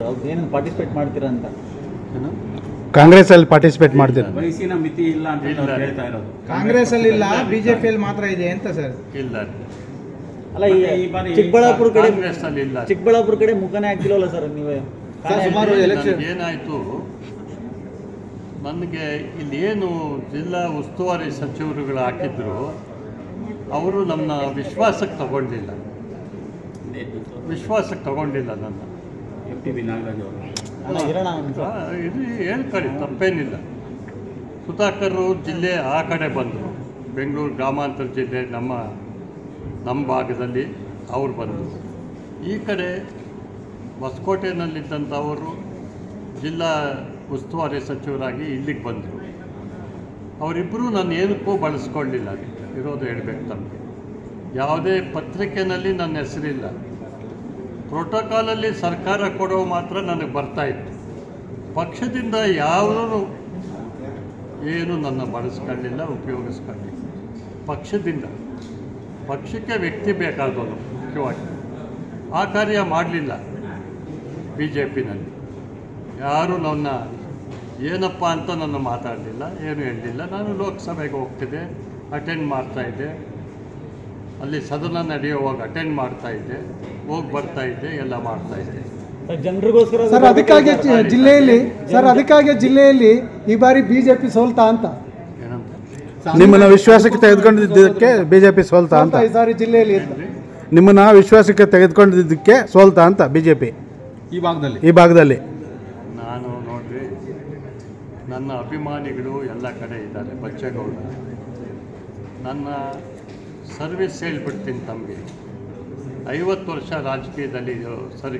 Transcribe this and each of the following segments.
ಏನು ಪಾರ್ಟಿಸಿಪೇಟ್ ಮಾಡ್ತೀರಾ ಅಂತ ಕಾಂಗ್ರೆಸ್ ಅಲ್ಲಿ ಪಾರ್ಟಿಸಿಪೇಟ್ ಮಾಡ್ತೀರಾ ವಯಸ್ಸಿನ ಮಿತಿ ಇಲ್ಲ ಅಂತ ಇಲ್ಲ. ಅವ್ರು ಹೇಳ್ತಾ ಇರೋದು ಕಾಂಗ್ರೆಸ್ ಅಲ್ಲಿ ಇಲ್ಲ ಬಿಜೆಪಿಯಲ್ಲಿ ಮಾತ್ರ ಇದೆ ಅಂತ ಸರ್ ಇಲ್ಲ ಅಲ್ಲ ಈ ಮತ್ತೆ ಈ ಬಾರಿ ಚಿಕ್ಕಬಳ್ಳಾಪುರ ಕಡೆ ಕಾಂಗ್ರೆಸ್ ಅಲ್ಲಿ ಇಲ್ಲ ಚಿಕ್ಕಬಳ್ಳಾಪುರ ಕಡೆ ಮುಖನೇ ಹಾಕ್ತಿಲ್ವಲ್ಲ ಸರ್ ನೀವೇ ಸುಮಾರು ಎಲೆಕ್ಷನ್ ಏನಾಯಿತು ನನಗೆ ಇಲ್ಲಿ ಏನು ಜಿಲ್ಲಾ ಉಸ್ತುವಾರಿ ಸಚಿವರುಗಳು ಹಾಕಿದ್ರು ಅವರು ನಮ್ಮ ವಿಶ್ವಾಸಕ್ಕೆ ತಗೊಂಡಿಲ್ಲ ವಿಶ್ವಾಸಕ್ಕೆ ತಗೊಂಡಿಲ್ಲ ನನ್ನ ಎಂ ಟಿ ಬಿ ನಾಗರಾಜ್ ಅವರು ಅಲ್ಲ ಇರೋಣ ಅಂತ ಆ, ಇದು ಹೇಳ್ಕೊಳ್ಳಿ ತಪ್ಪೇನಿಲ್ಲ ಸುಧಾಕರ್ ಜಿಲ್ಲೆ ಆ ಕಡೆ ಬಂದರು ಬೆಂಗಳೂರು ಗ್ರಾಮಾಂತರ ಜಿಲ್ಲೆ ನಮ್ಮ ನಮ್ಮ ಭಾಗದಲ್ಲಿ ಅವ್ರು ಬಂದರು ಈ ಕಡೆ ಹೊಸಕೋಟೆನಲ್ಲಿದ್ದಂಥವರು ಜಿಲ್ಲಾ ಉಸ್ತುವಾರಿ ಸಚಿವರಾಗಿ ಇಲ್ಲಿಗೆ ಬಂದರು ಅವರಿಬ್ಬರು ನಾನು ಏನಕ್ಕೂ ಬಳಸ್ಕೊಳ್ಳಿಲ್ಲ ಇರೋದು ಹೇಳ್ಬೇಕು ತಮಗೆ ಯಾವುದೇ ಪತ್ರಿಕೆಯಲ್ಲಿ ನನ್ನ ಹೆಸರಿಲ್ಲ ಪ್ರೋಟೋಕಾಲಲ್ಲಿ ಸರ್ಕಾರ ಕೊಡೋ ಮಾತ್ರ ನನಗೆ ಬರ್ತಾಯಿತ್ತು ಪಕ್ಷದಿಂದ ಯಾವುದೂ ಏನು ನನ್ನ ಬಳಸ್ಕೊಳ್ಳಿಲ್ಲ ಉಪಯೋಗಿಸ್ಕೊಳ್ಳಿಲ್ಲ ಪಕ್ಷದಿಂದ ಪಕ್ಷಕ್ಕೆ ವ್ಯಕ್ತಿ ಬೇಕಾದವನು ಮುಖ್ಯವಾಗಿ ಆ ಕಾರ್ಯ ಮಾಡಲಿಲ್ಲ ಬಿ ಜೆ ಪಿನಲ್ಲಿ ಯಾರು ನನ್ನ ಏನಪ್ಪ ಅಂತ ನನ್ನ ಮಾತಾಡಲಿಲ್ಲ ಏನು ಹೇಳಲಿಲ್ಲ ನಾನು ಲೋಕಸಭೆಗೆ ಹೋಗ್ತಿದ್ದೆ ಅಟೆಂಡ್ ಮಾಡ್ತಾಯಿದ್ದೆ ಅಲ್ಲಿ ಸದನ ನಡೆಯುವಾಗ ಅಟೆಂಡ್ ಮಾಡ್ತಾಯಿದ್ದೆ ಹೋಗಿ ಬರ್ತಾಯಿದ್ದೆ ಎಲ್ಲ ಮಾಡ್ತಾಯಿದ್ದೆ ಜನರಿಗೋಸ್ಕರ ಸರ್ ಅದಕ್ಕಾಗಿ ಜಿ- ಜಿಲ್ಲೆಯಲ್ಲಿ ಸರ್ ಅದಕ್ಕಾಗಿ ಜಿಲ್ಲೆಯಲ್ಲಿ ಈ ಬಾರಿ ಬಿಜೆಪಿ ಸೋಲ್ತಾ ಅಂತ ಏನಂತ ನಿಮ್ಮನ್ನ ವಿಶ್ವಾಸಕ್ಕೆ ತೆಗೆದುಕೊಂಡಿದ್ದಕ್ಕೆ ಬಿಜೆಪಿ ಸೋಲ್ತಾ ಅಂತ ಸೋಲ್ತಾ ಈ ಸಾರಿ ಜಿಲ್ಲೆಯಲ್ಲಿ ಅಂತ ನಿಮ್ಮನ್ನ ವಿಶ್ವಾಸಕ್ಕೆ ತೆಗೆದುಕೊಂಡಿದ್ದಕ್ಕೆ ಸೋಲ್ತಾ ಅಂತ ಬಿಜೆಪಿ ಈ ಭಾಗದಲ್ಲಿ ಈ ಭಾಗದಲ್ಲಿ ನಾನು ನೋಡ್ರಿ ನನ್ನ ಅಭಿಮಾನಿಗಳು ಎಲ್ಲ ಕಡೆ ಇದ್ದಾರೆ ಬಚ್ಚೇಗೌಡ ನನ್ನ ಸರ್ವಿಸ್ ಹೇಳ್ಬಿಡ್ತೀನಿ ತಮಗೆ ಐವತ್ತು ವರ್ಷ ರಾಜಕೀಯದಲ್ಲಿ ಇದು ಸರಿ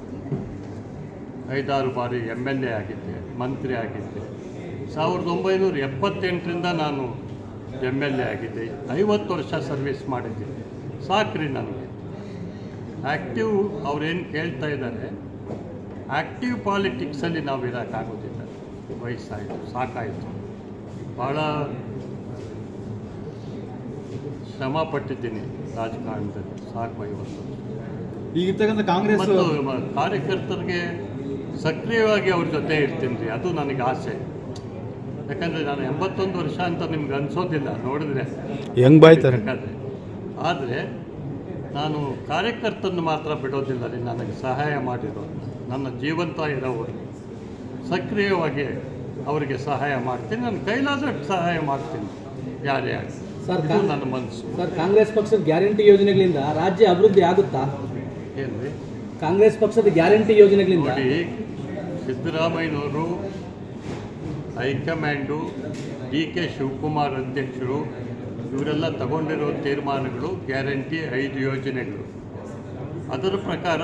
ಐದಾರು ಬಾರಿ ಎಮ್ ಎಲ್ ಎ ಆಗಿದ್ದೆ ಮಂತ್ರಿ ಆಗಿದ್ದೆ ಸಾವಿರದ ಒಂಬೈನೂರ ಎಪ್ಪತ್ತೆಂಟರಿಂದ ನಾನು ಎಮ್ ಎಲ್ ಎ ಆಗಿದ್ದೆ ಐವತ್ತು ವರ್ಷ ಸರ್ವಿಸ್ ಮಾಡಿದ್ದೀನಿ ಸಾಕ್ರಿ ನನಗೆ ಆ್ಯಕ್ಟಿವ್ ಅವ್ರೇನು ಕೇಳ್ತಾ ಇದ್ದಾರೆ ಆ್ಯಕ್ಟಿವ್ ಪಾಲಿಟಿಕ್ಸಲ್ಲಿ ನಾವು ಇರೋಕ್ಕಾಗೋದಿಲ್ಲ ವಯಸ್ಸಾಯಿತು ಸಾಕಾಯಿತು ಭಾಳ ಶ್ರಮ ಪಟ್ಟಿದ್ದೀನಿ ರಾಜಕಾರಣದಲ್ಲಿ ಸಾಕು ಐವತ್ತು ವರ್ಷ. ಈಗಿರ್ತಕ್ಕಂಥ ಕಾಂಗ್ರೆಸ್ ಮತ್ತು ಮ- ಕಾರ್ಯಕರ್ತರಿಗೆ ಸಕ್ರಿಯವಾಗಿ ಅವ್ರ ಜೊತೆ ಇರ್ತೀನಿ ರೀ ಅದು ನನಗೆ ಆಸೆ ಯಾಕಂದರೆ ನಾನು ಎಂಬತ್ತೊಂದು ವರ್ಷ ಅಂತ ನಿಮ್ಗೆ ಅನಿಸೋದಿಲ್ಲ ನೋಡಿದ್ರೆ ಹೆಂಗ್ ಬಾಯ್ತಾರೆ ಬೇಕಾದ್ರೆ ಆದರೆ ನಾನು ಕಾರ್ಯಕರ್ತನ ಮಾತ್ರ ಬಿಡೋದಿಲ್ಲ ರೀ ನನಗೆ ಸಹಾಯ ಮಾಡಿರೋರು ನನ್ನ ಜೀವಂತ ಇರೋವರು ಸಕ್ರಿಯವಾಗಿ ಅವರಿಗೆ ಸಹಾಯ ಮಾಡ್ತೀನಿ ನನ್ನ ಕೈಲಾದಷ್ಟು ಸಹಾಯ ಮಾಡ್ತೀನಿ ಯಾರೇ ಆಗಲಿ ಸರ್, ಇದು ಕಾ- ನನ್ನ ಮನಸ್ಸು ಸರ್ ಕಾಂಗ್ರೆಸ್ ಪಕ್ಷದ ಗ್ಯಾರಂಟಿ ಯೋಜನೆಗಳಿಂದ ರಾಜ್ಯ ಅಭಿವೃದ್ಧಿ ಆಗುತ್ತಾ ಏನು ರೀ ಕಾಂಗ್ರೆಸ್ ಪಕ್ಷದ ಗ್ಯಾರಂಟಿ ಯೋಜನೆಗಳಿಂದ ನೋಡಿ ಸಿದ್ದರಾಮಯ್ಯನವರು ಹೈಕಮಾಂಡು ಡಿ ಕೆ ಶಿವಕುಮಾರ್ ಅಧ್ಯಕ್ಷರು ಇವರೆಲ್ಲ ತಗೊಂಡಿರೋ ತೀರ್ಮಾನಗಳು ಗ್ಯಾರಂಟಿ ಐದು ಯೋಜನೆಗಳು ಅದರ ಪ್ರಕಾರ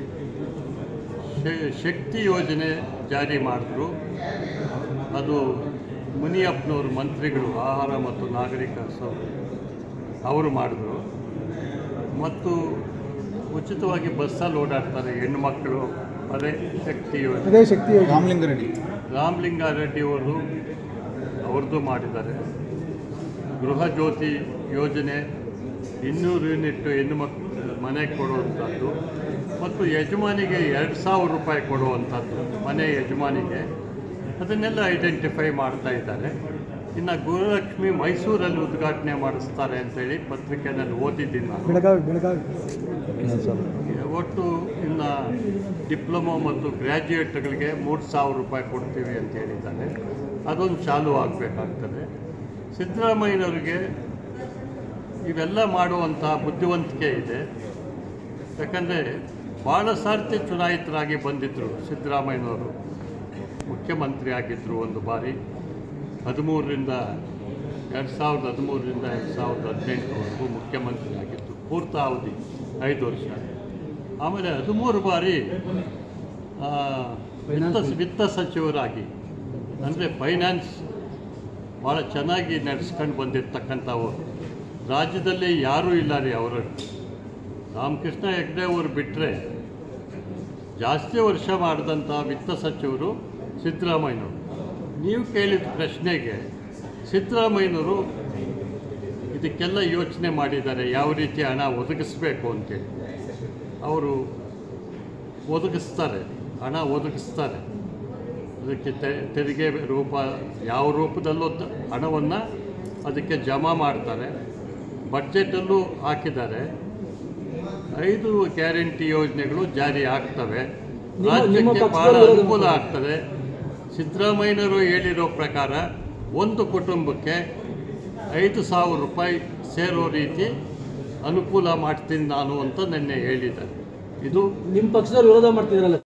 ಶ- ಶಕ್ತಿ ಯೋಜನೆ ಜಾರಿ ಮಾಡಿದ್ರು ಅದು ಮುನಿಯಪ್ಪನವರು ಮಂತ್ರಿಗಳು ಆಹಾರ ಮತ್ತು ನಾಗರಿಕ ಸೌ ಅವರು ಮಾಡಿದ್ರು ಮತ್ತು ಉಚಿತವಾಗಿ ಬಸ್ಸಲ್ಲಿ ಓಡಾಡ್ತಾರೆ ಹೆಣ್ಣುಮಕ್ಕಳು ಅದೇ ಶಕ್ತಿ ಯೋಜನೆ ಅದೇ ಶಕ್ತಿ ಯೋಜನೆ. ರಾಮಲಿಂಗಾರೆಡ್ಡಿ ರಾಮಲಿಂಗಾರೆಡ್ಡಿ ಅವರು ಅವ್ರದ್ದು ಮಾಡಿದ್ದಾರೆ ಗೃಹ ಜ್ಯೋತಿ ಯೋಜನೆ ಇನ್ನೂರು ಯೂನಿಟ್ ಹೆಣ್ಣು ಮಕ್ಕಳು ಮನೆಗೆ ಕೊಡುವಂಥದ್ದು ಮತ್ತು ಯಜಮಾನಿಗೆ ಎರಡು ಸಾವಿರ ರೂಪಾಯಿ ಕೊಡುವಂಥದ್ದು ಮನೆ ಯಜಮಾನಿಗೆ ಅದನ್ನೆಲ್ಲ ಐಡೆಂಟಿಫೈ ಮಾಡ್ತಾ ಇದ್ದಾರೆ ಇನ್ನು ಗೃಹಲಕ್ಷ್ಮಿ ಮೈಸೂರಲ್ಲಿ ಉದ್ಘಾಟನೆ ಮಾಡಿಸ್ತಾರೆ ಅಂತೇಳಿ ಪತ್ರಿಕೆಯಲ್ಲಿ ಓದಿದ್ದೀನಿ ನಾನು ಬೆಳಗಾವಿ ಬೆಳಗಾವಿ ಒಟ್ಟು ಇನ್ನು ಡಿಪ್ಲೊಮೊ ಮತ್ತು ಗ್ರ್ಯಾಜುಯೇಟ್ಗಳಿಗೆ ಮೂರು ಸಾವಿರ ರೂಪಾಯಿ ಕೊಡ್ತೀವಿ ಅಂತ ಹೇಳಿದ್ದಾರೆ ಅದೊಂದು ಚಾಲು ಆಗಬೇಕಾಗ್ತದೆ ಸಿದ್ದರಾಮಯ್ಯನವರಿಗೆ ಇವೆಲ್ಲ ಮಾಡುವಂಥ ಬುದ್ಧಿವಂತಿಕೆ ಇದೆ ಯಾಕಂದರೆ ಭಾಳ ಸಾರ್ತಿ ಚುನಾಯಿತರಾಗಿ ಬಂದಿದ್ದರು ಸಿದ್ದರಾಮಯ್ಯನವರು ಮುಖ್ಯಮಂತ್ರಿ ಆಗಿದ್ದರು ಒಂದು ಬಾರಿ ಹದಿಮೂರರಿಂದ ಎರಡು ಸಾವಿರದ ಹದಿಮೂರರಿಂದ ಎರಡು ಸಾವಿರದ ಹದಿನೆಂಟರವರೆಗೂ ಮುಖ್ಯಮಂತ್ರಿ ಆಗಿದ್ದು ಪೂರ್ತಾವಧಿ ಐದು ವರ್ಷ ಆಮೇಲೆ ಹದಿಮೂರು ಬಾರಿ ಆ, ವಿತ್ತ ವಿತ್ತ ಸಚಿವರಾಗಿ ಅಂದರೆ ಫೈನಾನ್ಸ್ ಭಾಳ ಚೆನ್ನಾಗಿ ನಡೆಸ್ಕೊಂಡು ಬಂದಿರತಕ್ಕಂಥವ್ರು ರಾಜ್ಯದಲ್ಲಿ ಯಾರೂ ಇಲ್ಲ ರೀ ಅವರು ರಾಮಕೃಷ್ಣ ಹೆಗ್ಡೆ ಅವರು ಬಿಟ್ಟರೆ ಜಾಸ್ತಿ ವರ್ಷ ಮಾಡಿದಂಥ ವಿತ್ತ ಸಚಿವರು ಸಿದ್ದರಾಮಯ್ಯನವರು ನೀವು ಕೇಳಿದ ಪ್ರಶ್ನೆಗೆ ಸಿದ್ದರಾಮಯ್ಯನವರು ಇದಕ್ಕೆಲ್ಲ ಯೋಚನೆ ಮಾಡಿದ್ದಾರೆ ಯಾವ ರೀತಿ ಹಣ ಒದಗಿಸ್ಬೇಕು ಅಂತೇಳಿ ಅವರು ಒದಗಿಸ್ತಾರೆ ಹಣ ಒದಗಿಸ್ತಾರೆ ಅದಕ್ಕೆ ತೆ- ತೆರಿಗೆ ರೂಪ ಯಾವ ರೂಪದಲ್ಲೂ ತ- ಹಣವನ್ನು ಅದಕ್ಕೆ ಜಮಾ ಮಾಡ್ತಾರೆ ಬಡ್ಜೆಟಲ್ಲೂ ಹಾಕಿದ್ದಾರೆ ಐದು ಗ್ಯಾರಂಟಿ ಯೋಜನೆಗಳು ಜಾರಿ ಆಗ್ತವೆ ನಿಮ್ಮ- ನಿಮ್ಮ ರಾಜ್ಯಕ್ಕೆ ಪಕ್ಷದವರು ಬಹಳ ವಿರೋಧ ಅನುಕೂಲ ಮಾಡ್ತಾರೆ. ಆಗ್ತದೆ ಸಿದ್ದರಾಮಯ್ಯನವರು ಹೇಳಿರೋ ಪ್ರಕಾರ ಒಂದು ಕುಟುಂಬಕ್ಕೆ ಐದು ಸಾವಿರ ರೂಪಾಯಿ ಸೇರೋ ರೀತಿ ಅನುಕೂಲ ಮಾಡ್ತೀನಿ ನಾನು ಅಂತ ನಿನ್ನೆ ಹೇಳಿದ್ದಾರೆ ಇದು ನಿಮ್ಮ ಪಕ್ಷದವ್ರು ವಿರೋಧ ಮಾಡ್ತಿದ್ರಲ್ಲ